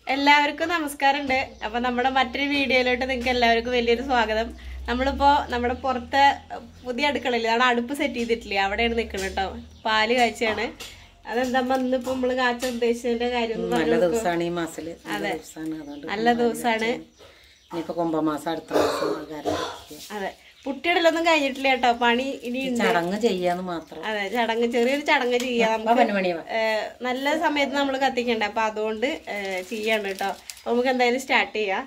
എല്ലാവർക്കും നമസ്കാരമുണ്ട് അപ്പൊ നമ്മുടെ മറ്റൊരു വീഡിയോയിലോട്ട് നിങ്ങൾക്ക് എല്ലാവർക്കും വലിയൊരു സ്വാഗതം നമ്മളിപ്പോ നമ്മുടെ പുറത്തെ പുതിയ അടുക്കളയിൽ അവിടെ അടുപ്പ് സെറ്റ് ചെയ്തിട്ടില്ലേ അവിടെയാണ് നിൽക്കുന്നത് കേട്ടോ പാല് കാഴ്ചയാണ് അതെന്താ ഇന്നിപ്പോ നമ്മള് കാച്ച ഉദ്ദേശിച്ചതിന്റെ കാര്യം ഒന്ന് നല്ല പറഞ്ഞു ദിവസമാണ് ഈ മാസത്തില് നല്ല ദിവസമാണ് അതുകൊണ്ട് നല്ല ദിവസമാണ് ഇനിയിപ്പോ കുംഭമാസം അടുത്ത മാസം ആകാരം അതെ പുട്ടിയിടലൊന്നും കഴിഞ്ഞിട്ടില്ല കേട്ടോ പണി ഇനി ഉണ്ട് ചടങ്ങ് ചെയ്യാന്ന് മാത്രം അതെ ചടങ്ങ് ചെറിയൊരു ചടങ്ങ് ചെയ്യാം അപ്പൊ പനുമണിയാ ഏഹ് നല്ല സമയത്ത് നമ്മൾ കത്തിക്കണ്ടേ അപ്പൊ അതുകൊണ്ട് ഏഹ് ചെയ്യാണ് കേട്ടോ അപ്പൊ നമുക്ക് എന്തായാലും സ്റ്റാർട്ട് ചെയ്യാം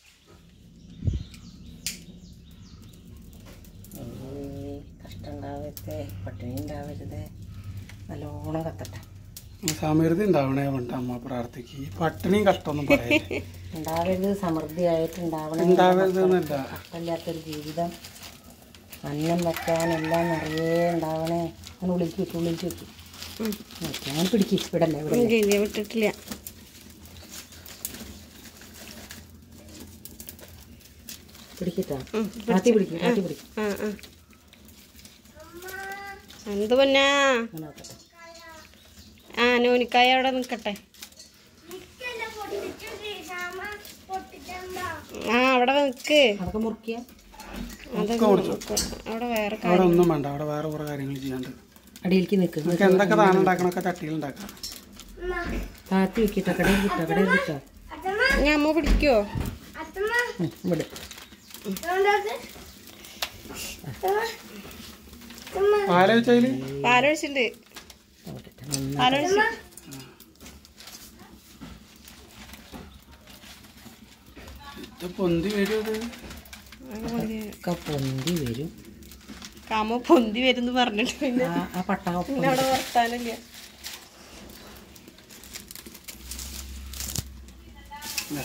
കഷ്ടം ഉണ്ടാവരുത് പട്ടിണി ഉണ്ടാവരുത് നല്ലോണം കത്തട്ടെ സമൃദ്ധി ഉണ്ടാവണേ വേണ്ട അമ്മ പ്രാർത്ഥിക്ക് ഈ പട്ടിണിയും കഷ്ടമൊന്നും പറയല്ലേ ഉണ്ടാവരുത് സമൃദ്ധിയായിട്ട് ഉണ്ടാവണം ഉണ്ടാവരുത് എന്നല്ല കഷ്ടമില്ലാത്തൊരു ജീവിതം അന്നം വെക്കാൻ എല്ലാം നിറയെ ഉണ്ടാവണേ അങ്ങനെ ഉള്ളിലേക്ക് വെക്കും ഉള്ളിലേക്ക് വെക്കും അങ്ങനെ പിടിക്കും ഇവിടെ അല്ലേ ഇവിടെ വിട്ടിട്ടില്ല പിടിക്കട്ടാ കാത്തി പിടിക്കും കാത്തി പിടിക്കും ആ ആ എന്ത് പൊന്നാ അങ്ങനെ ആക്കട്ടെ ആ നോനിക്കായ അവിടെ നിക്കട്ടെ ആ അവിടെ നിക്ക് അതൊക്കെ മുറിക്കുക അതൊക്കെ നിക്ക്. അവിടെ വേറെ കാ- അവിടെ ഒന്നും വേണ്ട അവിടെ വേറെ കുറെ കാര്യങ്ങൾ ചെയ്യാണ്ട് അടിയിലേക്ക് നിൽക്കുക നമുക്ക് എന്തൊക്കെ ദാനം ഉണ്ടാക്കണൊക്കെ ചട്ടിയിൽ ഉണ്ടാക്കാം താത്തി വെക്കിട്ടോ കടയിൽ കിട്ടോ കടയിൽ കിട്ടോ ഞാൻ അമ്മ പിടിക്കോ ഇവിടെ പാലോചയില് പാലൊഴിച്ചിട്ടുണ്ട് അവിടെ നന്നായി പാലൊഴിച്ച് ഇത് പൊന്തി വരും അത് ഒക്കെ പൊന്തി വരും കാമ പൊന്തി വരുന്ന് പറഞ്ഞിട്ട് പിന്നെ ആ ആ പട്ടാ പിന്നെ അവിടെ വർത്താനില്ല ഇതാ.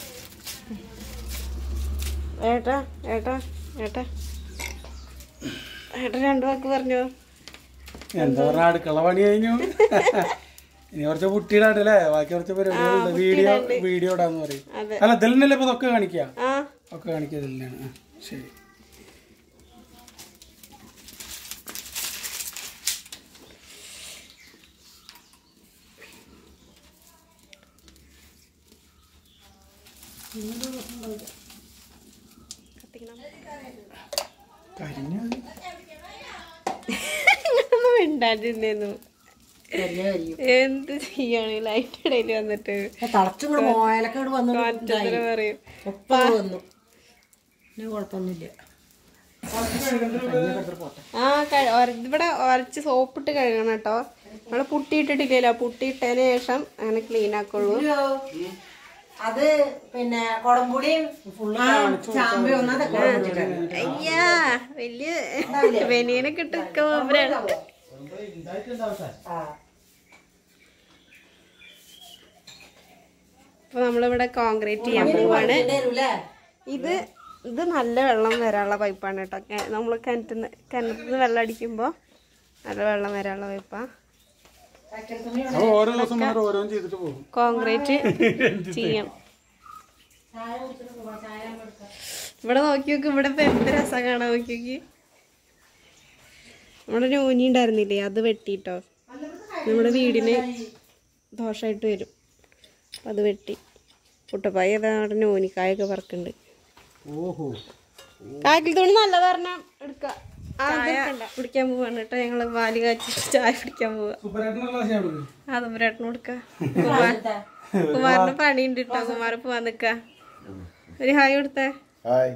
ഏട്ടാ ഏട്ടാ ഏട്ടാ ഏട്ടാ രണ്ടു വാക്ക് പറഞ്ഞോ എന്താ പറഞ്ഞ അടുക്കള പണി കഴിഞ്ഞു ഇനി കുറച്ച് പുട്ടിയിടാണ്ടല്ലേ ബാക്കി കുറച്ച് പരിപാടികളുണ്ട് വീഡിയോ വീഡിയോ ഇടാന്ന് പറയും അതെ. അല്ല ഇതിൽ നിന്നല്ലേ ഇപ്പൊ ഇതൊക്കെ കാണിക്കുക ആ ഒക്കെ കാണിക്കുക ഇതിൽ തന്നെയാണ് ആ, ശരി കരിഞ്ഞ ഒന്നും മിണ്ടാണ്ടിരുന്നു ചെറിയ കരിയും എന്ത് ചെയ്യാണ് ലൈറ്റ് ഇടയിൽ വന്നിട്ട് തളച്ചും കൂടെ മോയലൊക്കെ ഇവിടെ വന്നു കാറ്റത്തിന് പറയും ഒപ്പം വന്നു പിന്നെ കുഴപ്പമൊന്നുമില്ല പോട്ടെ ആ ക- ഒര- ഇവിടെ ഉരച്ച് സോപ്പിട്ട് കഴുകണം കേട്ടോ നമ്മള് പുട്ടി ഇട്ടിട്ടില്ലല്ലോ പുട്ടി ഇട്ടതിന് ശേഷം അങ്ങനെ ക്ലീൻ ആക്കുള്ളൂ അത് പിന്നെ കുടംപുളിയും ചാമ്പി ഒന്നാതെ അയ്യാ വലിയ വെനിയനൊക്കെ ഇട്ട് നിൽക്കുമ്പോഴാണ് ഇപ്പൊ നമ്മളിവിടെ കോൺക്രീറ്റ് ചെയ്യാൻ പോവാണ് ഇത് ഇത് നല്ല വെള്ളം വരാനുള്ള പൈപ്പാണ് കേട്ടോ കെ- നമ്മള് കിണറ്റിൽ നിന്ന് കിണറ്റിൽ നിന്ന് വെള്ളം അടിക്കുമ്പോൾ നല്ല വെള്ളം വരാനുള്ള പൈപ്പാ അപ്പൊ ഓരോ ദിവസം മാത്രം ഓരോന്നും ചെയ്തിട്ട് പോകും കോൺക്രീറ്റ് ചെയ്യാം ഇവിടെ നോക്കി നോക്ക് ഇവിടെ ഇപ്പൊ എന്ത് രസം കാണാൻ നോക്കി നോക്കി നമ്മുടെ നോനി ഉണ്ടായിരുന്നില്ലേ അത് വെട്ടിട്ടോ നമ്മുടെ വീടിന് ദോഷമായിട്ട് വരും അപ്പൊ അത് വെട്ടി കുട്ടപ്പായി അതാ അവിടെ നോനിക്കായൊക്കെ പറക്കുന്നുണ്ട് ഓഹോ കാക്കിൽ തുണി നല്ല പറഞ്ഞ എടുക്ക ആ എടുക്കണ്ട. കുടിക്കാൻ പോവാണ് കേട്ടോ ഞങ്ങള് വാലി കാച്ചി ചായ കുടിക്കാൻ പോവാ സൂപ്പറായിട്ടുള്ള ക്ലാസ് അതുമ്പരേട്ടന് കൊടുക്ക കുമാർ കുമാറിന് പണിയുണ്ട് കേട്ടോ കുമാർ പോവാൻ നിക്ക ഒരു ഹായ് കൊടുത്തേ ഹായ്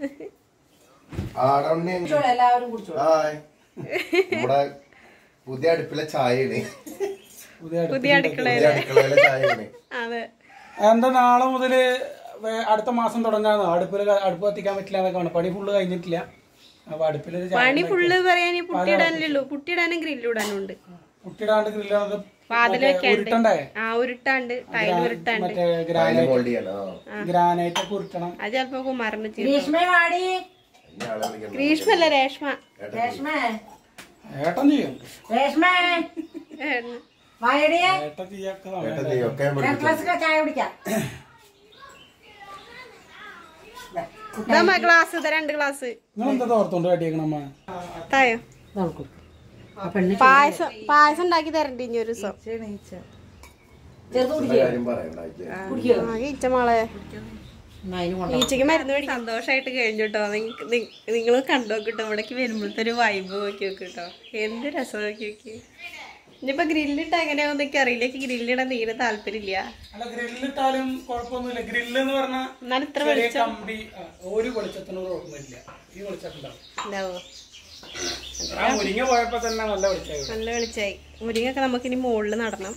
ആടണ്ണി എല്ലാവരും കുടിച്ചോ ഹായ് നമ്മുടെ പുതിയ അടുപ്പിലെ ചായയാണ് പുതിയ പുതിയ അടുക്കള പുതിയ അടുക്കളയിലെ ചായയാണ് അതെ എന്താ നാളെ മുതല് വേ- അടുത്ത മാസം തുടങ്ങാന്ന് അടുപ്പിൽ അടുപ്പ് കത്തിക്കാൻ പറ്റില്ല എന്നൊക്കെ പണി ഫുള്ള് കഴിഞ്ഞിട്ടില്ല അപ്പൊ അടുപ്പിലൊരു ചായ പണി ഫുള്ള് പറയാൻ ഈ പുട്ടിയിടാനല്ലോ പുട്ടിയിടാനും ഗ്രില്ലിടാനും ഉണ്ട് കുട്ടിയിടാണ്ട് ഗ്രില്ലാണ് വാതിൽ വെക്കാണ്ട് ഉരുട്ടണ്ടേ ആ ഉരുട്ടാണ്ട് ടൈൽ ഉരുട്ടാണ്ട് മറ്റേ അതിന് ഗ്രാനൈറ്റ് മോൾഡ് ചെയ്യണം ആ. ഗ്രാനൈറ്റ് ഒക്കെ ഉരുട്ടണം അത് ചിലപ്പോ കുമാറിന് ചെയ്തു ഗ്രീഷ്മേ വാടി ഇനി ആളെ വിളിക്കണം. ഗ്രീഷ്മല്ല രേഷ്മ രേഷ്മേ ഏട്ടൻ ചെയ്യും രേഷ്മേ ഏഹ്. വായടിയെ ഏട്ടൻ ചെയ്യൊക്കെ ഏട്ടാ നീ ഒക്കെ ഞാൻ രണ്ട് വിളിക്കും. ഗ്ലാസ് ചായ കുടിക്കാം ഇതാ ഗ്ലാസ് ഇതാ രണ്ട് ഗ്ലാസ് നിങ്ങൾ എന്താ തോർത്തോണ്ട് കാട്ടിയേക്കണമ്മ തായോ നമുക്ക് ആ പെണ്ണ് പായസം പായസം ഉണ്ടാക്കി തരണ്ട ഇനി ഒരു ദിവസം ചെറുത് ഉള്ള കാര്യം പറയണ്ട ഇത്. ആ ഈച്ച മോളെ എന്നാ അതിന് കൊണ്ട ഈച്ചയ്ക്ക് മരുന്ന് മേടിക്കും സന്തോഷമായിട്ട് കഴിഞ്ഞു കേട്ടോ നിങ്ങൾ കണ്ടു നോക്കിട്ടോ ഇവിടേക്ക് വരുമ്പോഴത്തെ ഒരു വൈബ് നോക്കി നോക്കി കേട്ടോ എന്ത് രസം നോക്കി നോക്കി ഇനിയിപ്പോ ഗ്രില്ലിട്ട് എങ്ങനെയാവും എനിക്ക് അറിയില്ല എനിക്ക് ഗ്രില്ലിടാൻ തീരെ താല്പര്യമില്ല അല്ല ഗ്രില്ലിട്ടാലും കുഴപ്പമൊന്നുമില്ല ഗ്രില്ല് എന്ന് പറഞ്ഞാൽ എന്നാലും ഇത്ര ചെറിയ കമ്പി ആ, ഒരു വെളിച്ചത്തിനോട് കുഴപ്പമില്ല ഈ വെളിച്ചത്തുണ്ടാവും ഉണ്ടാവോ ആ മുരിങ്ങ പോയപ്പോ തന്നെ നല്ല വെളിച്ചായി നല്ല വെളിച്ചായി മുരിങ്ങൊക്കെ നമുക്കിനി മുകളിൽ നടണം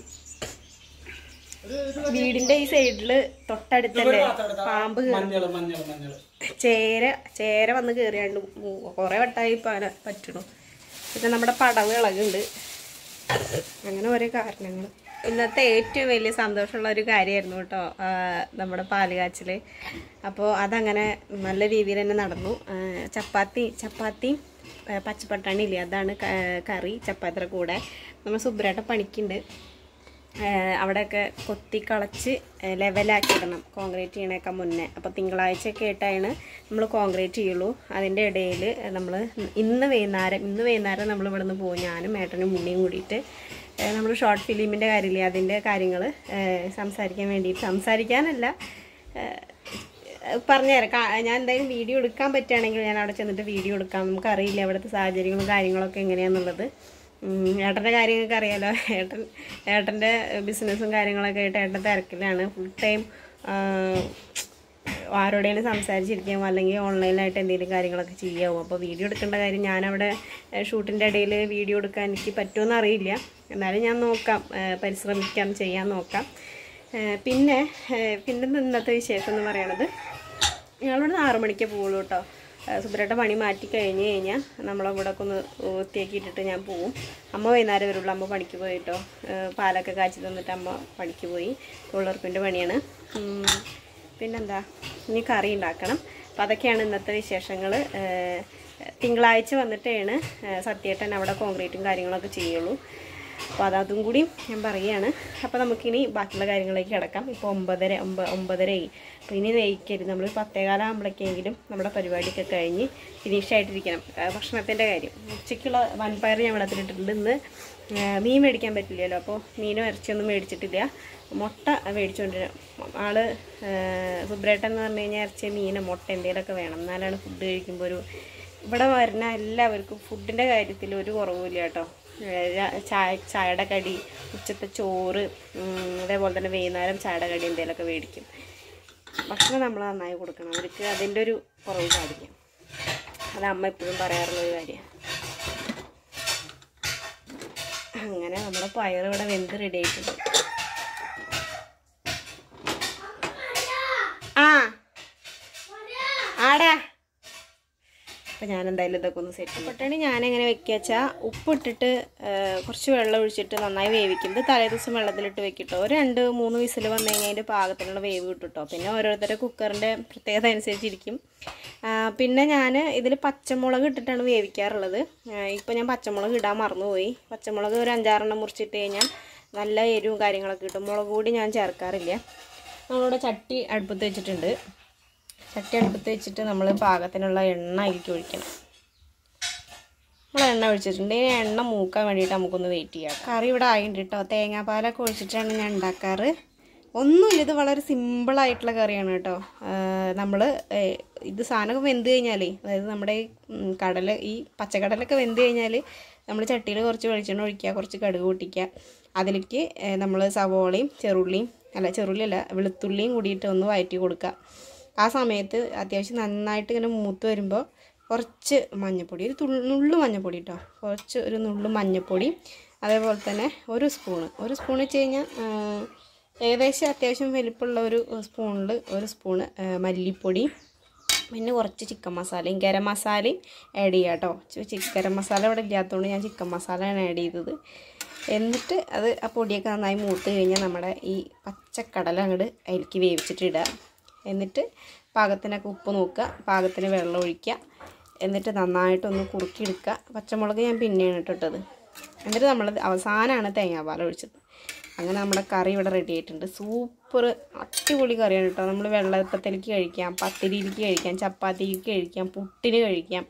വീടിന്റെ ഈ സൈഡില് തൊട്ടടുത്തല്ലേ പാമ്പ് കേറി- മഞ്ഞള് മഞ്ഞള് മഞ്ഞള് ചേര ചേര വന്ന് കയറിയാണ്ട് കുറെ വട്ടമായി ഇപ്പൊ അങ്ങനെ പറ്റണു പിന്നെ നമ്മുടെ പടവ് ഇളകുണ്ട് അങ്ങനെ ഓരോ കാരണങ്ങൾ ഇന്നത്തെ ഏറ്റവും വലിയ സന്തോഷമുള്ള ഒരു കാര്യമായിരുന്നു കേട്ടോ ആ, നമ്മുടെ പാല് കാച്ചില് അപ്പോൾ അതങ്ങനെ നല്ല രീതിയിൽ തന്നെ നടന്നു ആ, ചപ്പാത്തി ചപ്പാത്തിയും ആ, പച്ചപ്പട്ടാണി ഇല്ലേ അതാണ് ക- കറി ചപ്പാത്തിയുടെ കൂടെ നമ്മൾ സുബ്രേട്ട പണിക്കുണ്ട് ഏഹ് അവിടെയൊക്കെ കൊത്തി കളച്ച് ഏഹ് ലെവലാക്കി ഇടണം കോൺക്രീറ്റ് ചെയ്യണേക്കാ മുന്നേ അപ്പോൾ തിങ്കളാഴ്ചയൊക്കെ ആയിട്ടാണ് നമ്മൾ കോൺക്രീറ്റ് ചെയ്യുള്ളൂ അതിൻ്റെ ഇടയിൽ നമ്മൾ ഇന്ന് വൈകുന്നേരം ഇന്ന് വൈകുന്നേരം നമ്മൾ ഇവിടെ നിന്ന് പോകും ഞാനും ഏട്ടനും മുന്നിയും കൂടിയിട്ട് നമ്മൾ ഷോർട്ട് ഫിലിമിൻ്റെ കാര്യമില്ലേ അതിൻ്റെ കാര്യങ്ങൾ സംസാരിക്കാൻ വേണ്ടിയിട്ട് സംസാരിക്കാനല്ല ഏഹ് പറഞ്ഞുതരാം കാ- ഞാൻ എന്തായാലും വീഡിയോ എടുക്കാൻ പറ്റുകയാണെങ്കിൽ ഞാൻ അവിടെ ചെന്നിട്ട് വീഡിയോ എടുക്കാം നമുക്കറിയില്ല അവിടുത്തെ സാഹചര്യങ്ങളും കാര്യങ്ങളൊക്കെ എങ്ങനെയാണെന്നുള്ളത് ഉം, ഏട്ടൻ്റെ കാര്യങ്ങളൊക്കെ അറിയാലോ ഏട്ടൻ ഏട്ടൻ്റെ ബിസിനസ്സും കാര്യങ്ങളൊക്കെ ആയിട്ട് ഏട്ടൻ തിരക്കിലാണ് ഫുൾ ടൈം ആരോടെങ്കിലും സംസാരിച്ചിരിക്കാം അല്ലെങ്കിൽ ഓൺലൈനിലായിട്ട് എന്തെങ്കിലും കാര്യങ്ങളൊക്കെ ചെയ്യാവും അപ്പോൾ വീഡിയോ എടുക്കേണ്ട കാര്യം ഞാനവിടെ ഷൂട്ടിൻ്റെ ഇടയിൽ വീഡിയോ എടുക്കാൻ എനിക്ക് പറ്റുമെന്ന് അറിയില്ല എന്നാലും ഞാൻ നോക്കാം ഏഹ് പരിശ്രമിക്കാം ചെയ്യാൻ നോക്കാം ഏഹ് പിന്നെ ഏഹ് പിന്നെ ഇന്നത്തെ വിശേഷം എന്ന് പറയണത് ഞങ്ങളിവിടെ ആറു മണിക്ക് പോകുള്ളൂ കേട്ടോ സുബ്രേട്ട പണി മാറ്റി കഴിഞ്ഞ് കഴിഞ്ഞാൽ നമ്മളവിടെ ഒക്കെ ഒന്ന് വൃത്തിയാക്കിയിട്ടിട്ട് ഞാൻ പോവും അമ്മ വൈകുന്നേരം വരുള്ളൂ അമ്മ പണിക്ക് പോയിട്ടോ ഏഹ് പാലൊക്കെ കാച്ചി തന്നിട്ട് അമ്മ പണിക്ക് പോയി തൊഴിലുറപ്പിൻ്റെ പണിയാണ് ഉം, പിന്നെന്താ ഇനി കറി ഉണ്ടാക്കണം അപ്പം അതൊക്കെയാണ് ഇന്നത്തെ വിശേഷങ്ങൾ തിങ്കളാഴ്ച വന്നിട്ടാണ് ഏഹ് സത്യേട്ടൻ അവിടെ കോൺക്രീറ്റും കാര്യങ്ങളൊക്കെ ചെയ്യുള്ളൂ അപ്പോൾ അതതും കൂടി ഞാൻ പറയുകയാണ് അപ്പോൾ നമുക്കിനി ബാക്കിയുള്ള കാര്യങ്ങളിലേക്ക് കിടക്കാം ഇപ്പോൾ ഒമ്പതര ഒമ്പ ഒമ്പതരയായി അപ്പോൾ ഇനി നയിക്കരുത് നമ്മൾ പത്തേകാലാകുമ്പോഴേക്കെങ്കിലും നമ്മുടെ പരിപാടിയൊക്കെ കഴിഞ്ഞ് ഫിനിഷ് ആയിട്ടിരിക്കണം ആ, ഭക്ഷണത്തിൻ്റെ കാര്യം ഉച്ചയ്ക്കുള്ള വൻപയർ ഞാൻ വെള്ളത്തിലിട്ടിട്ടുണ്ട് ഇന്ന് ആ, മീൻ മേടിക്കാൻ പറ്റില്ലല്ലോ അപ്പോൾ മീനോ ഇറച്ചിയൊന്നും മേടിച്ചിട്ടില്ല മുട്ട മേടിച്ചുകൊണ്ടിരാം ആള് ആ, സുബ്രേട്ടൻ എന്ന് പറഞ്ഞു കഴിഞ്ഞാൽ ഇറച്ചിയ മീനോ മുട്ട എന്തെങ്കിലുമൊക്കെ വേണം എന്നാലാണ് ഫുഡ് കഴിക്കുമ്പോൾ ഒരു ഇവിടെ വരുന്ന എല്ലാവർക്കും ഫുഡിൻ്റെ കാര്യത്തിൽ ഒരു കുറവുമില്ല കേട്ടോ ഏഹ് രാ- ചായ ചായയുടെ കടി ഉച്ചത്തെ ചോറ് ഉം, അതേപോലെ തന്നെ വൈകുന്നേരം ചായയുടെ കടി എന്തെങ്കിലുമൊക്കെ മേടിക്കും ഭക്ഷണം നമ്മൾ നന്നായി കൊടുക്കണം അവർക്ക് അതിൻ്റെ ഒരു കുറവ് പാടില്ല അത് അമ്മ എപ്പോഴും പറയാറുള്ള ഒരു കാര്യമാണ് അങ്ങനെ നമ്മുടെ പയർ ഇവിടെ വെന്ത് റെഡി ആയിട്ടുണ്ട് ആ ആടാ അപ്പം ഞാൻ എന്തായാലും ഇതൊക്കെ ഒന്ന് സെറ്റ് ചെയ്യും പട്ടണി ഞാൻ എങ്ങനെ വെക്കുക വെച്ചാൽ ഉപ്പിട്ടിട്ട് ആ, കുറച്ച് വെള്ളം ഒഴിച്ചിട്ട് നന്നായി വേവിക്കും ഇത് തലേ ദിവസം വെള്ളത്തിലിട്ട് വെക്കിട്ടോ ഒരു രണ്ട് മൂന്ന് വിസിൽ വന്നു കഴിഞ്ഞാൽ അതിൻ്റെ പാകത്തിനുള്ള വേവ് കിട്ടുട്ടോ പിന്നെ ഓരോരുത്തരുടെ കുക്കറിൻ്റെ പ്രത്യേകത അനുസരിച്ചിരിക്കും ആ, പിന്നെ ഞാൻ ഇതിൽ പച്ചമുളക് ഇട്ടിട്ടാണ് വേവിക്കാറുള്ളത് ഇപ്പം ഞാൻ പച്ചമുളക് ഇടാൻ മറന്നുപോയി പച്ചമുളക് ഒരു അഞ്ചാറെണ്ണം മുറിച്ചിട്ട് കഴിഞ്ഞാൽ നല്ല എരിവും കാര്യങ്ങളൊക്കെ കിട്ടും മുളക് കൂടി ഞാൻ ചേർക്കാറില്ല നമ്മളിവിടെ ചട്ടി അടുപ്പത്ത് വെച്ചിട്ടുണ്ട് ചട്ടി അടുപ്പത്ത് വെച്ചിട്ട് നമ്മൾ പാകത്തിനുള്ള എണ്ണ അതിലേക്ക് ഒഴിക്കണം നമ്മൾ എണ്ണ ഒഴിച്ചിട്ടുണ്ട് ഈ എണ്ണ മൂക്കാൻ വേണ്ടിയിട്ട് നമുക്കൊന്ന് വെയിറ്റ് ചെയ്യാം കറി ഇവിടെ ആയിട്ടുണ്ട് കേട്ടോ തേങ്ങാപ്പാലൊക്കെ ഒഴിച്ചിട്ടാണ് ഞാൻ ഉണ്ടാക്കാറ് ഒന്നുമില്ല ഇത് വളരെ സിമ്പിളായിട്ടുള്ള കറിയാണ് കേട്ടോ നമ്മൾ ഇത് സാധനമൊക്കെ വെന്ത് കഴിഞ്ഞാലേ അതായത് നമ്മുടെ ഈ ഉം, കടല ഈ പച്ചക്കടലൊക്കെ വെന്ത് കഴിഞ്ഞാൽ നമ്മൾ ചട്ടിയിൽ കുറച്ച് വെളിച്ചെണ്ണ ഒഴിക്കുക കുറച്ച് കടുക് പൊട്ടിക്കുക അതിലേക്ക് നമ്മൾ സവോളയും ചെറുള്ളിയും അല്ല ചെറുള്ളി അല്ല വെളുത്തുള്ളിയും കൂടിയിട്ട് ഒന്ന് വഴറ്റി കൊടുക്കുക ആ സമയത്ത് അത്യാവശ്യം നന്നായിട്ട് ഇങ്ങനെ മൂത്ത് വരുമ്പോൾ കുറച്ച് മഞ്ഞൾപ്പൊടി ഒരു തുള്ളി നുള്ളു മഞ്ഞൾപ്പൊടി കേട്ടോ കുറച്ച് ഒരു നുള്ളു മഞ്ഞൾപ്പൊടി അതേപോലെ തന്നെ ഒരു സ്പൂണ് ഒരു സ്പൂൺ വെച്ച് കഴിഞ്ഞാൽ ആ, ഏകദേശം അത്യാവശ്യം വലിപ്പമുള്ള ഒരു സ്പൂണിൽ ഒരു സ്പൂണ് ആ, മല്ലിപ്പൊടി പിന്നെ കുറച്ച് ചിക്കൻ മസാലയും ഗരം മസാലയും ആഡ് ചെയ്യാം കേട്ടോ ചി- ഗരം മസാല ഇവിടെ ഇല്ലാത്തതുകൊണ്ട് ഞാൻ ചിക്കൻ മസാലയാണ് ആഡ് ചെയ്തത് എന്നിട്ട് അത് ആ പൊടിയൊക്കെ നന്നായി മൂത്ത് കഴിഞ്ഞാൽ നമ്മുടെ ഈ പച്ചക്കടല അങ്ങോട്ട് അതിലേക്ക് വേവിച്ചിട്ട് ഇടുക എന്നിട്ട് പാകത്തിനൊക്കെ ഉപ്പ് നോക്കുക പാകത്തിന് വെള്ളം ഒഴിക്കുക എന്നിട്ട് നന്നായിട്ടൊന്ന് കുറുക്കിയെടുക്കുക പച്ചമുളക് ഞാൻ പിന്നെയാണ് ഇട്ടിട്ടത് എന്നിട്ട് നമ്മൾ അവസാനമാണ് തേങ്ങാപ്പാൽ ഒഴിച്ചത് അങ്ങനെ നമ്മുടെ കറി ഇവിടെ റെഡി ആയിട്ടുണ്ട് സൂപ്പർ അടിപൊളി കറിയാണ് കേട്ടോ നമ്മൾ വെള്ളപ്പത്തിലേക്ക് കഴിക്കാം പത്തിരിയിലേക്ക് കഴിക്കാം ചപ്പാത്തിക്ക് കഴിക്കാം പുട്ടിന് കഴിക്കാം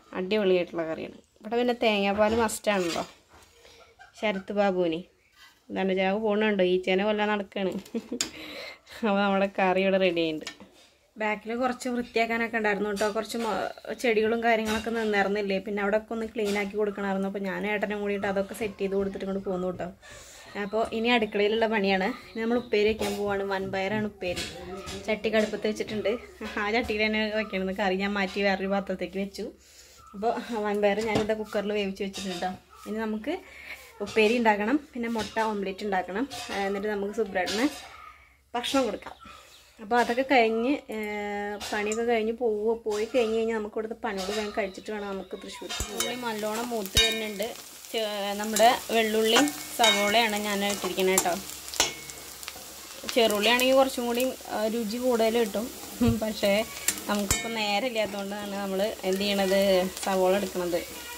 അടിപൊളിയായിട്ടുള്ള കറിയാണ് ഇവിടെ പിന്നെ തേങ്ങാപ്പാൽ മസ്റ്റാണല്ലോ ശരത് ബാബുവിന് ധനജാവ് പോണുണ്ടോ ഈച്ചേനെ കൊല്ലാൻ നടക്കാണ് അപ്പോൾ നമ്മുടെ കറി ഇവിടെ റെഡി ആയിട്ടുണ്ട് ബാക്കിൽ കുറച്ച് വൃത്തിയാക്കാനൊക്കെ ഉണ്ടായിരുന്നു കേട്ടോ കുറച്ച് മ- ചെടികളും കാര്യങ്ങളൊക്കെ നിന്നിരുന്നില്ലേ പിന്നെ അവിടെ ഒക്കെ ഒന്ന് ക്ലീൻ ആക്കി കൊടുക്കണമായിരുന്നു അപ്പോൾ ഞാൻ ഏട്ടനും കൂടിയിട്ട് അതൊക്കെ സെറ്റ് ചെയ്ത് കൊടുത്തിട്ട് ഇങ്ങോട്ട് പോന്നു കേട്ടോ അപ്പോൾ ഇനി അടുക്കളയിലുള്ള പണിയാണ് ഇനി നമ്മൾ ഉപ്പേരി വയ്ക്കാൻ പോവാണ് വൻപയറാണ് ഉപ്പേരി ചട്ടി കടുപ്പത്ത് വെച്ചിട്ടുണ്ട് ആ ചട്ടിയിൽ തന്നെ വെക്കണമെന്ന് കറി ഞാൻ മാറ്റി വേറൊരു പാത്രത്തേക്ക് വെച്ചു അപ്പോൾ വൻപയർ ഞാനിവിടെ കുക്കറിൽ വേവിച്ച് വെച്ചിട്ടുണ്ട് കേട്ടോ ഇനി നമുക്ക് ഉപ്പേരി ഉണ്ടാക്കണം പിന്നെ മുട്ട ഓംലെറ്റ് ഉണ്ടാക്കണം ആ, എന്നിട്ട് നമുക്ക് സുബ്രേട്ടന് ഭക്ഷണം കൊടുക്കാം അപ്പോൾ അതൊക്കെ കഴിഞ്ഞ് ആ, പണിയൊക്കെ കഴിഞ്ഞ് പോവുക പോയി കഴിഞ്ഞ് കഴിഞ്ഞാൽ നമുക്ക് ഇവിടുത്തെ പണിയോട് വേഗം കഴിച്ചിട്ട് വേണം നമുക്ക് തൃശ്ശൂർ ഉള്ളി നല്ലോണം മൂത്ത് വരുന്നുണ്ട് ചെ- നമ്മുടെ വെള്ളുള്ളിയും സവോളയാണ് ഞാൻ ഇട്ടിരിക്കുന്നത് കേട്ടോ ചെറുള്ളി ആണെങ്കിൽ കുറച്ചും കൂടി ആ, രുചി കൂടുതൽ കിട്ടും ഉം, പക്ഷേ നമുക്കിപ്പോൾ നേരെ ഇല്ലാത്തതുകൊണ്ടാണ് നമ്മൾ എന്ത് ചെയ്യണത് സവോള എടുക്കണത്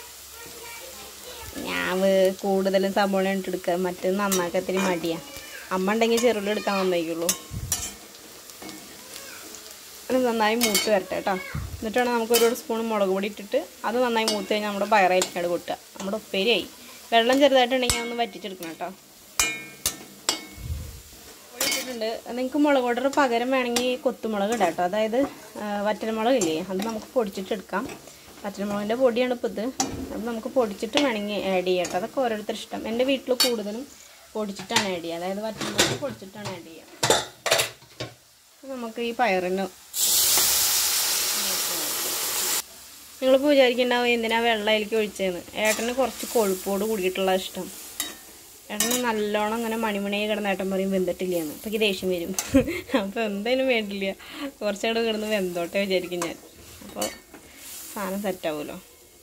ഞാൻ കൂടുതലും സവോള ഇട്ടെടുക്കുക മറ്റേത് നന്നാക്കാൻ ഇത്തിരി മടിയാണ് അമ്മ ഉണ്ടെങ്കിൽ ചെറുള്ളി എടുക്കാൻ നന്നായിക്കുള്ളൂ അത് നന്നായി മൂത്ത് വരട്ടെ കേട്ടോ എന്നിട്ട് വേണം നമുക്ക് ഒരു സ്പൂൺ മുളക് പൊടി ഇട്ടിട്ട് അത് നന്നായി മൂത്ത് കഴിഞ്ഞാൽ നമ്മുടെ പയറായിരിക്കാട് കൊട്ടുക നമ്മുടെ ഉപ്പേരിയായി വെള്ളം ചെറുതായിട്ടുണ്ടെങ്കിൽ ഒന്ന് വറ്റിച്ചെടുക്കണം കേട്ടോ പൊടി ഇട്ടിട്ടുണ്ട് നിങ്ങൾക്ക് മുളക് പൊടിയുടെ പകരം വേണമെങ്കിൽ കൊത്തുമുളക് ഇടാം കേട്ടോ അതായത് ആ, വറ്റൽമുളക് ഇല്ലേ അത് നമുക്ക് പൊടിച്ചിട്ട് എടുക്കാം വറ്റൽമുളകിൻ്റെ പൊടിയാണ് ഇപ്പോൾ ഇത് അത് നമുക്ക് പൊടിച്ചിട്ട് വേണമെങ്കിൽ ആഡ് ചെയ്യാം കേട്ടോ അതൊക്കെ ഓരോരുത്തർ ഇഷ്ടം എൻ്റെ വീട്ടിൽ കൂടുതലും പൊടിച്ചിട്ടാണ് ആഡ് ചെയ്യുക അതായത് വറ്റൽമുളക് പൊടിച്ചിട്ടാണ് ആഡ് ചെയ്യുക അപ്പോൾ നമുക്ക് ഈ പയറിന് നിങ്ങളിപ്പോൾ വിചാരിക്കുന്നുണ്ടാവും എന്തിനാ വെള്ളം അതിലേക്ക് ഒഴിച്ചതെന്ന് ഏട്ടന് കുറച്ച് കൊഴുപ്പോട് കൂടിയിട്ടുള്ള ഇഷ്ടം ഏട്ടന് നല്ലോണം അങ്ങനെ മണിമണിയായി കിടന്ന ഏട്ടൻ പറയും വെന്തിട്ടില്ലെന്ന് അപ്പോൾ എനിക്ക് ദേഷ്യം വരും അപ്പോൾ എന്തായാലും വേണ്ടില്ല കുറച്ചുകൂടെ കിടന്ന് വെന്തോട്ടെ വിചാരിക്കും ഞാൻ അപ്പോൾ സാധനം സെറ്റാവുമല്ലോ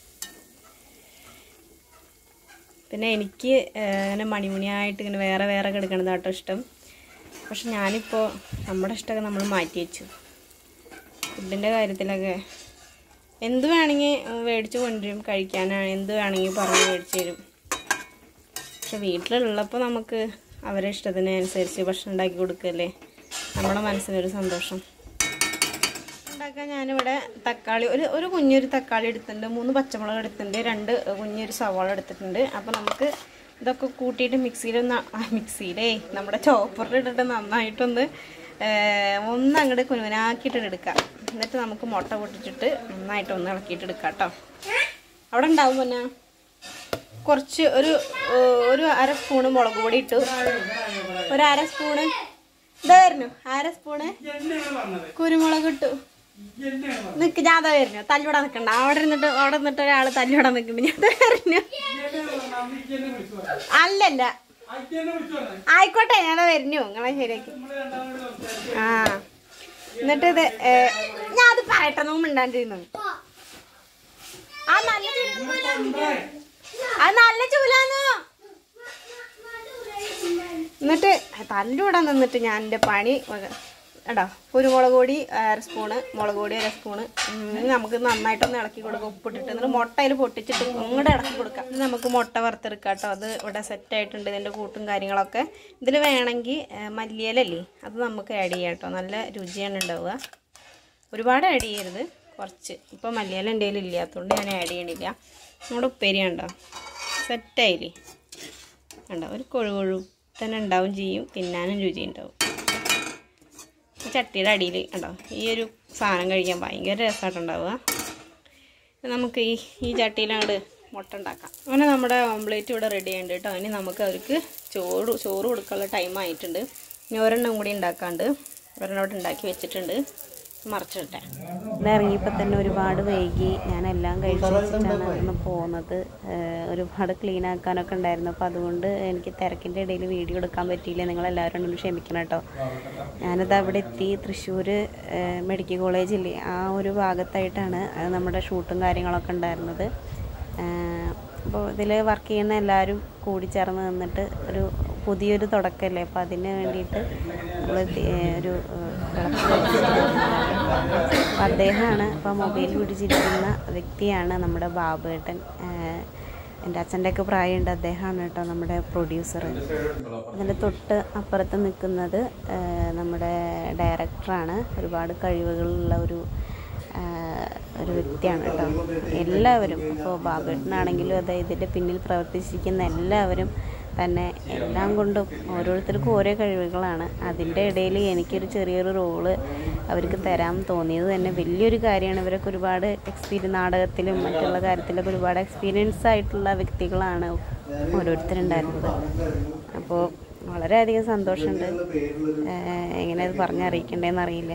പിന്നെ എനിക്ക് ഏഹ്, ഇങ്ങനെ മണിമണിയായിട്ട് ഇങ്ങനെ വേറെ വേറെ കിടക്കണതാട്ടോ ഇഷ്ടം പക്ഷെ ഞാനിപ്പോൾ നമ്മുടെ ഇഷ്ടമൊക്കെ നമ്മൾ മാറ്റി വെച്ചു ഫുഡിൻ്റെ കാര്യത്തിലൊക്കെ എന്ത് വേണമെങ്കിൽ മേടിച്ച് കൊണ്ടുവരും കഴിക്കാനാണ് എന്ത് വേണമെങ്കിൽ പറഞ്ഞ് മേടിച്ച് തരും പക്ഷെ വീട്ടിലുള്ളപ്പോൾ നമുക്ക് അവരെ ഇഷ്ടത്തിന് അനുസരിച്ച് ഭക്ഷണം ഉണ്ടാക്കി കൊടുക്കല്ലേ നമ്മുടെ മനസ്സിനൊരു സന്തോഷം ഉണ്ടാക്കാൻ ഞാനിവിടെ തക്കാളി ഒരു ഒരു കുഞ്ഞൊരു തക്കാളി എടുത്തിട്ടുണ്ട് മൂന്ന് പച്ചമുളക് എടുത്തിട്ടുണ്ട് രണ്ട് കുഞ്ഞൊരു സവാള എടുത്തിട്ടുണ്ട് അപ്പോൾ നമുക്ക് ഇതൊക്കെ കൂട്ടിയിട്ട് മിക്സിയിലൊന്ന് മിക്സിയിലേ നമ്മുടെ ചോപ്പറിൽ ഇട്ടിട്ട് നന്നായിട്ടൊന്ന് ഏർ, ഒന്ന് അങ്ങോട്ട് കുനുവനാക്കിയിട്ട് എടുക്കാം എന്നിട്ട് നമുക്ക് മുട്ട പൊട്ടിച്ചിട്ട് നന്നായിട്ട് ഒന്ന് ഇളക്കിയിട്ട് എടുക്കാം കേട്ടോ അവിടെ ഉണ്ടാവും പിന്നെ കുറച്ച് ഒരു ഏർ, ഒരു അര സ്പൂണ് മുളക് പൊടി ഇട്ടു ഒരു അര സ്പൂണ് ഇതായിരുന്നു അര സ്പൂണ് കുരുമുളക് ഇട്ടു നിക്ക് ഞാൻ അതാ വരുന്നു തല്ലിവിടാൻ നിക്കണ്ട അവിടെ ഇരുന്നിട്ട് അവിടെ നിന്നിട്ട് ഒരാള് തല്ലിവിടാൻ നിക്കണ്ട് ഞാൻ ദാ വരുന്നു അല്ലല്ല ആയിക്കോട്ടെ ഞാൻ ദാ വരുന്നു നിങ്ങളെ ശരിയാക്കി ആ എന്നിട്ട് ഇത് ഏ, ഞാൻ അത് പറയട്ടെ നോമ്പ് മിണ്ടാണ്ടിരുന്നു ആ നല്ല ചൂല അത് നല്ല ചൂലാന്നു എന്നിട്ട് തല്ലുവിടാൻ നിന്നിട്ട് ഞാൻ എൻ്റെ പണി വക- എടാ കുരുമുളക് പൊടി അര സ്പൂണ് മുളക് പൊടി അര സ്പൂണ് ഉം, ഇനി നമുക്ക് നന്നായിട്ടൊന്ന് ഇളക്കി കൊടുക്കാം ഉപ്പിട്ടിട്ട് എന്നിട്ട് മുട്ട അതിൽ പൊട്ടിച്ചിട്ട് ഇങ്ങോട്ട് ഇളക്കി കൊടുക്കാം ഇനി നമുക്ക് മുട്ട വറുത്തെടുക്കാം കേട്ടോ അത് ഇവിടെ സെറ്റ് ആയിട്ടുണ്ട് ഇതിൻ്റെ കൂട്ടും കാര്യങ്ങളൊക്കെ ഇതിൽ വേണമെങ്കിൽ മല്ലിയിലല്ലേ അത് നമുക്ക് ആഡ് ചെയ്യാം കേട്ടോ നല്ല രുചിയാണ് ഉണ്ടാവുക ഒരുപാട് ആഡ് ചെയ്യരുത് കുറച്ച് ഇപ്പോൾ മല്ലിയില എൻ്റെ കയ്യിൽ ഇല്ലാത്തതുകൊണ്ട് ഞാൻ ആഡ് ചെയ്യണില്ല നമ്മുടെ ഉപ്പേരി ഉണ്ടോ സെറ്റായില്ലേ ഉണ്ടോ ഒരു കൊഴുകൊഴു തന്നെ ഉണ്ടാവും ചെയ്യും തിന്നാനും രുചി ഉണ്ടാവും ഈ ചട്ടിയുടെ അടിയിൽ ഉണ്ടോ ഈ ഒരു സാധനം കഴിക്കാൻ ഭയങ്കര രസമായിട്ടുണ്ടാവുക നമുക്ക് ഈ ഈ ചട്ടിയിൽ അങ്ങോട്ട് മുട്ട ഉണ്ടാക്കാം അങ്ങനെ നമ്മുടെ ഓംലേറ്റ് ഇവിടെ റെഡി ആയിട്ടുണ്ട് കേട്ടോ ഇനി നമുക്ക് അവർക്ക് ചോറ് ചോറ് കൊടുക്കാനുള്ള ടൈം ആയിട്ടുണ്ട് ഇനി ഒരെണ്ണം കൂടി ഉണ്ടാക്കാണ്ട് ഒരെണ്ണം ഇവിടെ ഉണ്ടാക്കി വെച്ചിട്ടുണ്ട് മറിച്ചിട്ടെ ഇറങ്ങിയപ്പോൾ തന്നെ ഒരുപാട് വൈകി ഞാനെല്ലാം കഴിച്ച് വെച്ചിട്ടാണ് അന്ന് പോകുന്നത് ഏഹ് ഒരുപാട് ക്ലീൻ ആക്കാനൊക്കെ ഉണ്ടായിരുന്നു അപ്പോൾ അതുകൊണ്ട് എനിക്ക് തിരക്കിൻ്റെ ഇടയിൽ വീഡിയോ എടുക്കാൻ പറ്റിയില്ല നിങ്ങളെല്ലാവരും ഒന്ന് ക്ഷമിക്കണം കേട്ടോ ഞാനത് അവിടെ എത്തി തൃശ്ശൂർ മെഡിക്കൽ കോളേജില്ലേ ആ ഒരു ഭാഗത്തായിട്ടാണ് അത് നമ്മുടെ ഷൂട്ടും കാര്യങ്ങളൊക്കെ ഉണ്ടായിരുന്നത് അപ്പോൾ ഇതിൽ വർക്ക് ചെയ്യുന്ന എല്ലാവരും കൂടി ചേർന്ന് നിന്നിട്ട് ഒരു പുതിയൊരു തുടക്കമല്ലേ അപ്പോൾ അതിന് വേണ്ടിയിട്ട് നമ്മൾ ഒരു അപ്പോൾ അദ്ദേഹമാണ് ഇപ്പോൾ മൊബൈൽ പിടിച്ചിരിക്കുന്ന വ്യക്തിയാണ് നമ്മുടെ ബാബുവേട്ടൻ ഏഹ് എൻ്റെ അച്ഛൻ്റെയൊക്കെ പ്രായമുണ്ട് അദ്ദേഹമാണ് കേട്ടോ നമ്മുടെ പ്രൊഡ്യൂസർ അതിൻ്റെ തൊട്ട് അപ്പുറത്ത് നിൽക്കുന്നത് ഏഹ് നമ്മുടെ ഡയറക്ടറാണ് ഒരുപാട് കഴിവുകളുള്ള ഒരു ആഹ് ഒരു വ്യക്തിയാണ് കേട്ടോ എല്ലാവരും ഇപ്പോൾ ബാബുവേട്ടനാണെങ്കിലും അതെ ഇതിൻ്റെ പിന്നിൽ പ്രവർത്തിച്ചിരിക്കുന്ന എല്ലാവരും തന്നെ എല്ലാം കൊണ്ടും ഓരോരുത്തർക്കും ഓരോ കഴിവുകളാണ് അതിൻ്റെ ഇടയിൽ എനിക്കൊരു ചെറിയൊരു റോള് അവർക്ക് തരാൻ തോന്നിയത് തന്നെ വലിയൊരു കാര്യമാണ് ഇവരൊക്കെ ഒരുപാട് എക്സ്പീരിയൻസ് നാടകത്തിലും മറ്റുള്ള കാര്യത്തിലൊക്കെ ഒരുപാട് എക്സ്പീരിയൻസ് ആയിട്ടുള്ള വ്യക്തികളാണ് ഓരോരുത്തരുണ്ടായിരുന്നത് അപ്പോൾ വളരെയധികം സന്തോഷമുണ്ട് ഏഹ് എങ്ങനെ അത് പറഞ്ഞറിയിക്കേണ്ടതെന്ന് അറിയില്ല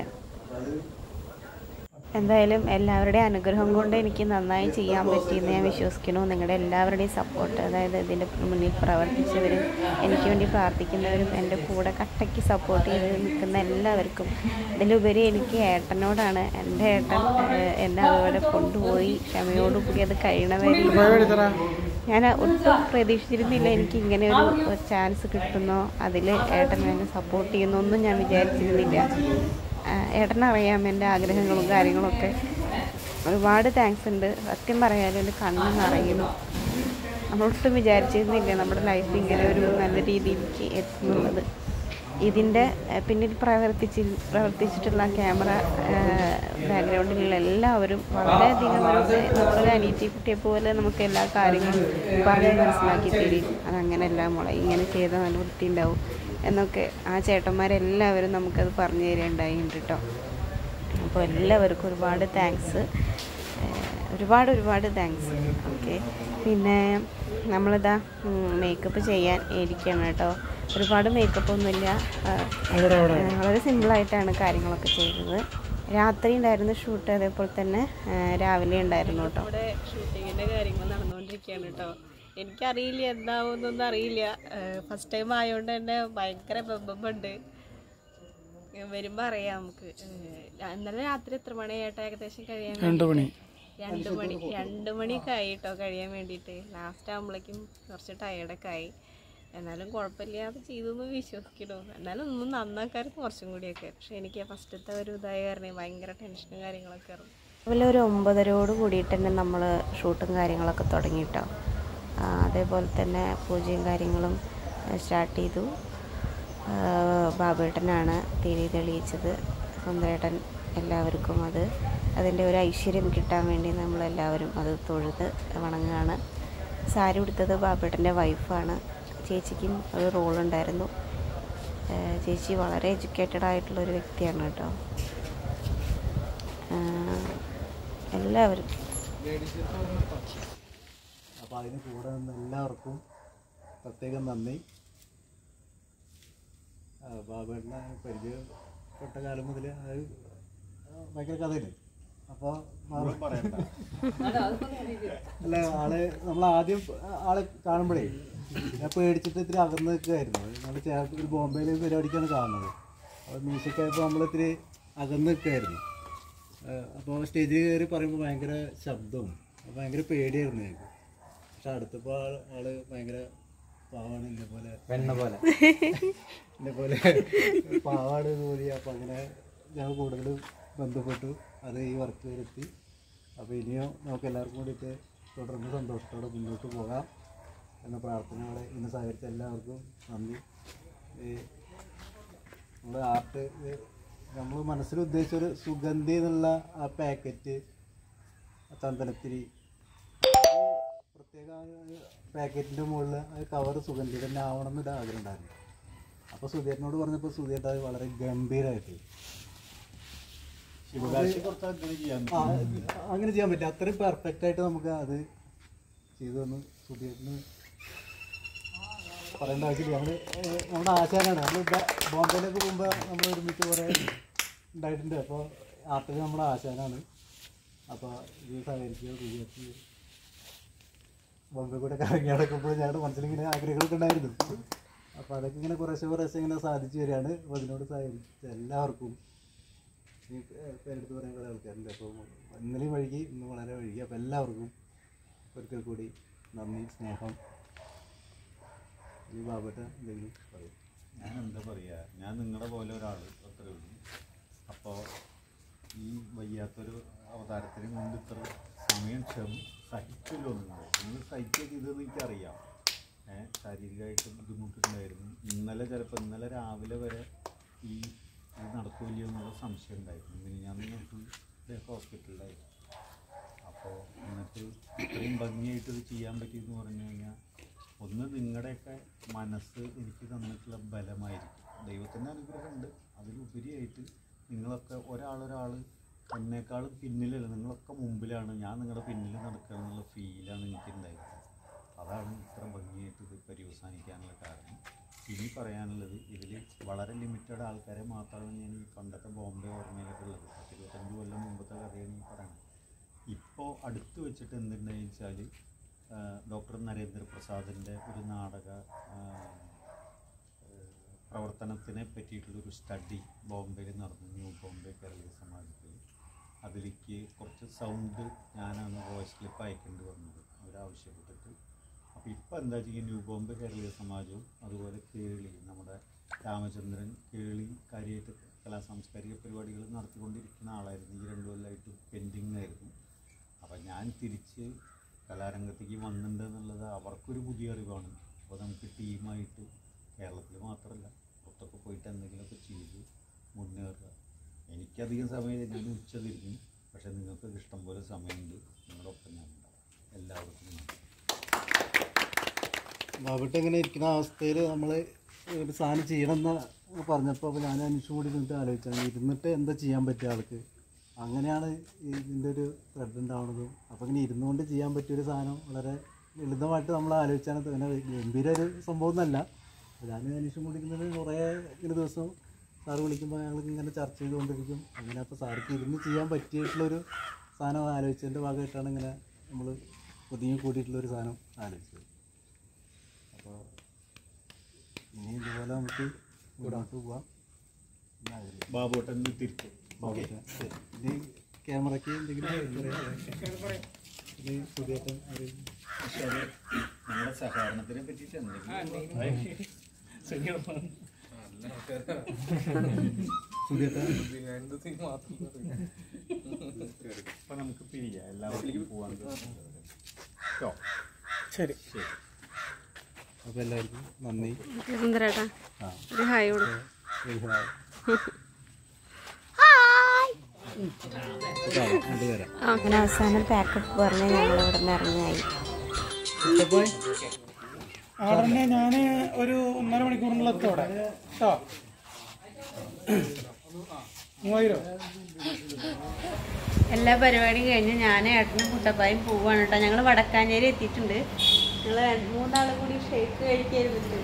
എന്തായാലും എല്ലാവരുടെയും അനുഗ്രഹം കൊണ്ട് എനിക്ക് നന്നായി ചെയ്യാൻ പറ്റിയെന്ന് ഞാൻ വിശ്വസിക്കുന്നു നിങ്ങളുടെ എല്ലാവരുടെയും സപ്പോർട്ട് അതായത് ഇതിൻ്റെ മുന്നിൽ പ്രവർത്തിച്ചവരും എനിക്ക് വേണ്ടി പ്രാർത്ഥിക്കുന്നവരും എൻ്റെ കൂടെ കട്ടയ്ക്ക് സപ്പോർട്ട് ചെയ്ത് നിൽക്കുന്ന എല്ലാവർക്കും ഇതിലുപരി എനിക്ക് ഏട്ടനോടാണ് എൻ്റെ ഏട്ടൻ ഏഹ്, എന്നെ അതുപോലെ കൊണ്ടുപോയി ക്ഷമയോടുകൂടി അത് കഴിയണവരെ ഞാൻ ഒട്ടും പ്രതീക്ഷിച്ചിരുന്നില്ല എനിക്ക് ഇങ്ങനെ ഒരു ചാൻസ് കിട്ടുന്നോ അതിൽ ഏട്ടൻ എന്നെ സപ്പോർട്ട് ചെയ്യുന്നൊന്നും ഞാൻ വിചാരിച്ചിരുന്നില്ല ആ, ഏട്ടനറിയാം എൻ്റെ ആഗ്രഹങ്ങളും കാര്യങ്ങളൊക്കെ ഒരുപാട് താങ്ക്സ് ഉണ്ട് സത്യം പറയാലും എൻ്റെ കണ്ണ് നിറയുന്നു നമ്മളൊട്ടും വിചാരിച്ചിരുന്നില്ല നമ്മുടെ ലൈഫ് ഇങ്ങനെ ഒരു നല്ല രീതിയിലേക്ക് എത്തുന്നുള്ളത് ഇതിൻ്റെ ഏഹ്, പിന്നിൽ പ്രവർത്തിച്ച് പ്രവർത്തിച്ചിട്ടുള്ള ക്യാമറ ബാക്ക്ഗ്രൗണ്ടിലുള്ള എല്ലാവരും വളരെയധികം ഒരു നമ്മളൊരു അനീറ്റി കുട്ടിയെ പോലെ നമുക്ക് എല്ലാ കാര്യങ്ങളും പറഞ്ഞ് മനസ്സിലാക്കി തരും അതങ്ങനെയല്ല മോളെ ഇങ്ങനെ ചെയ്താൽ നല്ല വൃത്തി ഉണ്ടാവും എന്നൊക്കെ ആ ചേട്ടന്മാരെല്ലാവരും നമുക്കത് പറഞ്ഞു തരുകയുണ്ടായിട്ടുണ്ട് കേട്ടോ അപ്പോൾ എല്ലാവർക്കും ഒരുപാട് താങ്ക്സ് ഒരുപാട് ഒരുപാട് താങ്ക്സ് ഓക്കെ പിന്നെ നമ്മളിതാ മേക്കപ്പ് ചെയ്യാൻ ഇരിക്കുകയാണ് കേട്ടോ ഒരുപാട് മേക്കപ്പ് ഒന്നുമില്ല ആ, വളരെ സിമ്പിളായിട്ടാണ് കാര്യങ്ങളൊക്കെ ചെയ്തത് രാത്രി ഉണ്ടായിരുന്നു ഷൂട്ട് അതേപോലെ തന്നെ ആ, രാവിലെ ഉണ്ടായിരുന്നു കേട്ടോ ഇവിടെ ഷൂട്ടിങ്ങിന്റെ കാര്യങ്ങൾ നടന്നുകൊണ്ടിരിക്കുകയാണ് കേട്ടോ എനിക്കറിയില്ല എന്താവുന്നൊന്നും അറിയില്ല ഫസ്റ്റ് ടൈം ആയതുകൊണ്ട് തന്നെ ഭയങ്കര ബെമ്പുണ്ട് വരുമ്പോ അറിയാം നമുക്ക് ഏഹ് ഇന്നലെ രാത്രി എത്ര മണിയായിട്ടോ ഏകദേശം കഴിയാൻ രണ്ട് മണി രണ്ട് മണി രണ്ട് മണിയൊക്കെ ആയി കേട്ടോ കഴിയാൻ വേണ്ടിയിട്ട് ലാസ്റ്റ് ആകുമ്പോഴേക്കും കുറച്ച് ടയേർഡൊക്കെ ആയി എന്നാലും കുഴപ്പമില്ലാതെ ചെയ്തു എന്ന് വിശ്വസിക്കണു എന്നാലും ഒന്നും നന്നാക്കായിരുന്നു കുറച്ചും കൂടിയൊക്കെ പക്ഷെ എനിക്ക് ഫസ്റ്റത്തെ ഒരു ഇതായ കാരണം ഭയങ്കര ടെൻഷനും കാര്യങ്ങളൊക്കെ ആയിരുന്നു രാവിലെ ഒരു ഒമ്പതരയോട് കൂടിയിട്ട് തന്നെ നമ്മൾ ഷൂട്ടും കാര്യങ്ങളൊക്കെ തുടങ്ങി കേട്ടോ ആ, അതേപോലെ തന്നെ പൂജയും കാര്യങ്ങളും സ്റ്റാർട്ട് ചെയ്തു ആ, ബാബേട്ടനാണ് തിരി തെളിയിച്ചത് സുന്ദരേട്ടൻ എല്ലാവർക്കും അത് അതിൻ്റെ ഒരു ഐശ്വര്യം കിട്ടാൻ വേണ്ടി നമ്മളെല്ലാവരും അത് തൊഴുത് വണങ്ങുകയാണ് സാരി ഉടുത്തത് ബാബേട്ടൻ്റെ വൈഫാണ് ചേച്ചിക്കും ഒരു റോളുണ്ടായിരുന്നു ആ, ചേച്ചി വളരെ എഡ്യൂക്കേറ്റഡ് ആയിട്ടുള്ള ഒരു വ്യക്തിയാണ് കേട്ടോ ആ, എല്ലാവരും അപ്പോൾ അതിന് കൂടെ നിന്ന് എല്ലാവർക്കും പ്രത്യേകം നന്ദി ആ, ബാബേട്ടനെ പരിചയപ്പെട്ട കാലം മുതൽ അത് ഭയങ്കര കഥയില്ലേ അപ്പോൾ അല്ല ആള് നമ്മൾ ആദ്യം ആളെ കാണുമ്പോഴേ ഞാൻ പേടിച്ചിട്ട് ഇത്തിരി അകന്ന് നിൽക്കുമായിരുന്നു നമ്മൾ ചേർത്ത് ഒരു ബോംബെയിൽ പരിപാടിക്കാണ് കാണുന്നത് അപ്പോൾ മ്യൂസിക്കായപ്പോൾ നമ്മൾ ഇത്തിരി അകന്ന് നിൽക്കുമായിരുന്നു അപ്പോൾ സ്റ്റേജിൽ കയറി പറയുമ്പോൾ ഭയങ്കര ശബ്ദവും അപ്പോൾ ഭയങ്കര പേടിയായിരുന്നു ഞങ്ങൾക്ക് പക്ഷെ അടുത്തപ്പോൾ ആൾ ആള് ഭയങ്കര പാവാണ് എന്നെ പോലെ വെണ്ണ പോലെ എന്നെ പോലെ പാവാട് തോന്നി അപ്പോൾ അങ്ങനെ ഞങ്ങൾ കൂടുതൽ ബന്ധപ്പെട്ടു അത് ഈ വർക്ക് വരെത്തി അപ്പോൾ ഇനിയും നമുക്ക് എല്ലാവർക്കും കൂടിയിട്ട് തുടർന്ന് സന്തോഷത്തോടെ മുന്നോട്ട് പോകാം എന്ന പ്രാർത്ഥനയോടെ ഇന്ന് സഹകരിച്ച എല്ലാവർക്കും നന്ദി ഈ നമ്മുടെ ആർട്ട് നമ്മൾ മനസ്സിൽ ഉദ്ദേശിച്ചൊരു സുഗന്ധി എന്നുള്ള ആ പാക്കറ്റ് ചന്ദനത്തിരി പ്രത്യേക പാക്കറ്റിൻ്റെ മുകളിൽ അത് കവർ സുഗന്ധി തന്നെ ആവണം എന്നൊരു ആഗ്രഹം ഉണ്ടായിരുന്നു അപ്പോൾ സുധീരനോട് പറഞ്ഞപ്പോൾ സുധീരൻ അത് വളരെ ഗംഭീരമായിട്ട് ശിവകാശി കുറച്ച് അങ്ങനെ ചെയ്യാൻ ആ, അങ്ങനെ ചെയ്യാൻ പറ്റില്ല അത്രയും പെർഫെക്റ്റ് ആയിട്ട് നമുക്ക് അത് ചെയ്തു തന്നു സുധീരന് പറയേണ്ട ആവശ്യമില്ല നമ്മൾ നമ്മുടെ ആശാനാണ് നമ്മൾ ബോംബെയിലൊക്കെ പോകുമ്പോൾ നമ്മൾ ഒരുമിച്ച് കുറേ ഉണ്ടായിട്ടുണ്ട് അപ്പോൾ ആർട്ടിൽ നമ്മുടെ ആശാനാണ് അപ്പോൾ ഇത് സഹകരിക്കുക വിജയിച്ച് ബോംബെ കൂടെ കറങ്ങി നടക്കുമ്പോൾ ഞങ്ങളുടെ മനസ്സിലിങ്ങനെ ആഗ്രഹങ്ങളൊക്കെ ഉണ്ടായിരുന്നു അപ്പോൾ അതൊക്കെ ഇങ്ങനെ കുറേശ്ശെ കുറേശ്ശെ ഇങ്ങനെ സാധിച്ചു വരികയാണ് അപ്പോൾ അതിനോട് സഹകരിച്ച എല്ലാവർക്കും ഈ പേരെടുത്ത് പറയാൻ കുറേ ആൾക്കാരുണ്ട് അപ്പോൾ ഇന്നലെയും വഴുകി ഇന്ന് വളരെ വഴുകി അപ്പോൾ എല്ലാവർക്കും ഒരിക്കൽ കൂടി നന്ദി സ്നേഹം ഈ ബാബട്ട എന്തെങ്കിലും പറയും ഞാൻ എന്താ പറയുക ഞാൻ നിങ്ങളുടെ പോലെ ഒരാൾ അത്രേ ഉള്ളൂ അപ്പോൾ ഈ വയ്യാത്തൊരു അവതാരത്തിന് മുമ്പ് ഇത്ര സമയം ക്ഷമ സഹിച്ചല്ലോ നിങ്ങൾ നിങ്ങൾ സഹിച്ചൊക്കെ ഇതെന്ന് എനിക്കറിയാം ഏഹ് ശാരീരികമായിട്ട് ബുദ്ധിമുട്ടുണ്ടായിരുന്നു ഇന്നലെ ചിലപ്പോൾ ഇന്നലെ രാവിലെ വരെ ഈ ഇത് നടക്കില്ലയോ എന്നുള്ള സംശയം ഉണ്ടായിരുന്നു പിന്നെ ഞാൻ ഫുൾ ഡേ ഹോസ്പിറ്റലിലായിരുന്നു അപ്പോൾ എന്നിട്ട് ഇത്രയും ഭംഗിയായിട്ട് ഇത് ചെയ്യാൻ പറ്റിയെന്ന് പറഞ്ഞു കഴിഞ്ഞാൽ ഒന്ന് നിങ്ങളുടെയൊക്കെ മനസ്സ് എനിക്ക് തന്നിട്ടുള്ള ബലമായിരിക്കും ദൈവത്തിൻ്റെ അനുഗ്രഹമുണ്ട് അതിലുപരിയായിട്ട് നിങ്ങളൊക്കെ ഒരാളൊരാൾ എന്നേക്കാളും പിന്നിലല്ല നിങ്ങളൊക്കെ മുമ്പിലാണ് ഞാൻ നിങ്ങളുടെ പിന്നിൽ നടക്കുക എന്നുള്ള ഫീലാണ് എനിക്കുണ്ടായത് അതാണ് ഇത്ര ഭംഗിയായിട്ട് ഇത് പര്യവസാനിക്കാനുള്ള കാരണം ഇനി പറയാനുള്ളത് ഇതിൽ വളരെ ലിമിറ്റഡ് ആൾക്കാരെ മാത്രമാണ് ഞാൻ ഈ പണ്ടത്തെ ബോംബെ ഓർമ്മയിലൊക്കെ ഉള്ളത് പത്ത് ഇരുപത്തഞ്ച് കൊല്ലം മുമ്പത്തെ കഥയാണ് ഈ പറയുന്നത് ഇപ്പോൾ അടുത്ത് വെച്ചിട്ട് എന്തുണ്ടെന്ന് വെച്ചാൽ ഡോക്ടർ നരേന്ദ്രപ്രസാദിൻ്റെ ഒരു നാടക ആ, ഏഹ്, പ്രവർത്തനത്തിനെ പറ്റിയിട്ടുള്ളൊരു സ്റ്റഡി ബോംബെയിൽ നടന്നു ന്യൂ ബോംബെ കേരളീയ സമാജത്തിൽ അതിലേക്ക് കുറച്ച് സൗണ്ട് ഞാനാണ് വോയിസ് ക്ലിപ്പ് അയക്കേണ്ടി വന്നത് അവരാവശ്യപ്പെട്ടിട്ട് അപ്പോൾ ഇപ്പോൾ എന്താ വെച്ചാൽ ന്യൂ ബോംബെ കേരളീയ സമാജവും അതുപോലെ കേളി നമ്മുടെ രാമചന്ദ്രൻ കേളി കാര്യമായിട്ട് കലാ സാംസ്കാരിക പരിപാടികൾ നടത്തിക്കൊണ്ടിരിക്കുന്ന ആളായിരുന്നു ഈ രണ്ടു കൊല്ലമായിട്ട് പെൻഡിങ് ആയിരുന്നു അപ്പം ഞാൻ തിരിച്ച് കലാരംഗത്തേക്ക് വന്നിട്ടുണ്ട് എന്നുള്ളത് അവർക്കൊരു പുതിയ അറിവാണ് അപ്പോൾ നമുക്ക് ടീമായിട്ട് കേരളത്തിൽ മാത്രമല്ല പുറത്തൊക്കെ പോയിട്ട് എന്തെങ്കിലുമൊക്കെ ചെയ്ത് മുന്നേറുക എനിക്കധികം സമയം ഞാൻ ഉച്ച തിരിഞ്ഞു പക്ഷേ നിങ്ങൾക്ക് ഇഷ്ടംപോലെ സമയമുണ്ട് നിങ്ങളുടെ ഒപ്പം ഞാൻ ഉണ്ടാവും എല്ലാവർക്കും നന്ദി ബാബുട്ട് ഇങ്ങനെ ഇരിക്കുന്ന അവസ്ഥയിൽ നമ്മൾ ഒരു സാധനം ചെയ്യണമെന്ന് പറഞ്ഞപ്പോൾ അപ്പോൾ ഞാൻ അന്വേഷിച്ചും കൂടി ഇരുന്നിട്ട് ആലോചിച്ചാൽ ഇരുന്നിട്ട് എന്താ ചെയ്യാൻ പറ്റിയ ആൾക്ക് അങ്ങനെയാണ് ഇതിൻ്റെ ഒരു ത്രെഡ് ഉണ്ടാവുന്നതും അപ്പോൾ ഇങ്ങനെ ഇരുന്നുകൊണ്ട് ചെയ്യാൻ പറ്റിയൊരു സാധനം വളരെ ലളിതമായിട്ട് നമ്മൾ ആലോചിച്ചാണ് അങ്ങനെ ഗംഭീര ഒരു സംഭവം എന്നല്ല അപ്പോൾ ഞാൻ അന്വേഷിച്ചും കൂടി ഇരുന്നത് കുറേ ഇങ്ങനെ ദിവസം സാറ് വിളിക്കുമ്പോൾ ഞങ്ങൾ ഇങ്ങനെ ചർച്ച ചെയ്തുകൊണ്ടിരിക്കും അങ്ങനെ അപ്പോൾ സാർക്ക് ഇരുന്ന് ചെയ്യാൻ പറ്റിയിട്ടുള്ളൊരു സാധനം ആലോചിച്ചതിൻ്റെ ഭാഗമായിട്ടാണ് ഇങ്ങനെ നമ്മൾ ഒതുങ്ങി കൂടിയിട്ടുള്ളൊരു സാധനം ആലോചിച്ചത് അപ്പോൾ ഇനി ഇതുപോലെ നമുക്ക് മുന്നോട്ട് പോവാം എന്നാഗ്രഹിക്കുന്നു. ബാബുട്ടൻ തിരിച്ചു ഓക്കെ ശരി. ഇനി ക്യാമറയ്ക്ക് എന്തെങ്കിലും ഇനി സുധിയേട്ടൻ ഒരു നിങ്ങളുടെ സഹകരണത്തിനെ പറ്റിയിട്ട് എന്തെങ്കിലും സുധിയേട്ടൻ ഇപ്പൊ നമുക്ക് പിരിയാം എല്ലാവർക്കും പോവാൻ കേട്ടോ ശരി ശരി അപ്പോൾ എല്ലാവർക്കും നന്ദി സുന്ദരേട്ടാ ആ ഒരു ഹായ് കൊടുക്കും ഒരു ഹായ്. രണ്ടുപേരാ അങ്ങനെ അവസാനം പാക്കപ്പ് പറഞ്ഞ് ഞങ്ങൾ ഇവിടെ നിന്ന് ഇറങ്ങിയായി ആടന്നെ ഞാൻ ഒരു ഒന്നര മണിക്കൂറിനുള്ള എത്തും അവിടെ കേട്ടോ മൂവായിരം എല്ലാ പരിപാടിയും കഴിഞ്ഞ് ഞാൻ ഏട്ടനും കുട്ടപ്പായും പോവാണ് കേട്ടോ ഞങ്ങൾ വടക്കാഞ്ചേരി എത്തിയിട്ടുണ്ട് ഞങ്ങൾ മൂന്നാളും കൂടി ഷേക്ക് കഴിക്കായിരുന്നിട്ട്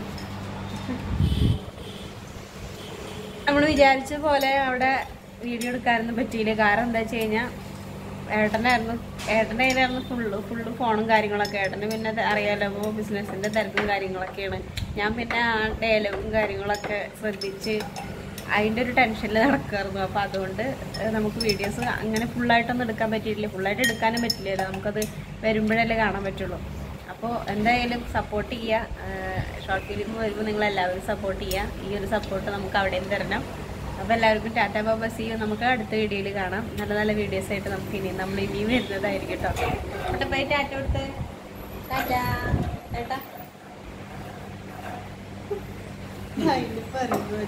നമ്മൾ വിചാരിച്ച പോലെ അവിടെ വീഡിയോ എടുക്കാനൊന്നും പറ്റിയില്ല കാരണം എന്താ വെച്ച് കഴിഞ്ഞാൽ ഏട്ടനായിരുന്നു ഏട്ടൻ്റെ കയ്യിലായിരുന്നു ഫുള്ള് ഫുള്ള് ഫോണും കാര്യങ്ങളൊക്കെ ഏട്ടന് പിന്നെ അത് അറിയാലോ അപ്പോൾ ബിസിനസ്സിൻ്റെ തിരക്കും കാര്യങ്ങളൊക്കെയാണ് ഞാൻ പിന്നെ ആ ഡയലോഗും കാര്യങ്ങളൊക്കെ ശ്രദ്ധിച്ച് അതിൻ്റെ ഒരു ടെൻഷനിൽ നടക്കുമായിരുന്നു അപ്പോൾ അതുകൊണ്ട് ഏഹ്, നമുക്ക് വീഡിയോസ് അങ്ങനെ ഫുള്ളായിട്ടൊന്നും എടുക്കാൻ പറ്റിയിട്ടില്ല ഫുള്ളായിട്ട് എടുക്കാനും പറ്റില്ലല്ലോ നമുക്കത് വരുമ്പോഴല്ലേ കാണാൻ പറ്റുള്ളൂ അപ്പോൾ എന്തായാലും സപ്പോർട്ട് ചെയ്യുക ഷോർട്ട് ഫിലിം വരുമ്പോൾ നിങ്ങൾ എല്ലാവരും സപ്പോർട്ട് ചെയ്യുക ഈ ഒരു സപ്പോർട്ട് നമുക്ക് അവിടെയും തരണം അപ്പോൾ എല്ലാവർക്കും ടാറ്റ ബാബ സി നമുക്ക് അടുത്ത വീഡിയോയിൽ കാണാം നല്ല നല്ല വീഡിയോസ് ആയിട്ട് നമുക്ക് ഇനി നമ്മൾ ഇനിയും വരുന്നതായിരിക്കും കേട്ടോ അവിടെ പോയി ടാറ്റ കൊടുത്ത് ടാറ്റ ടാറ്റ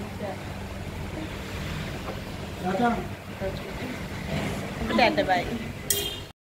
ടാറ്റ ബൈ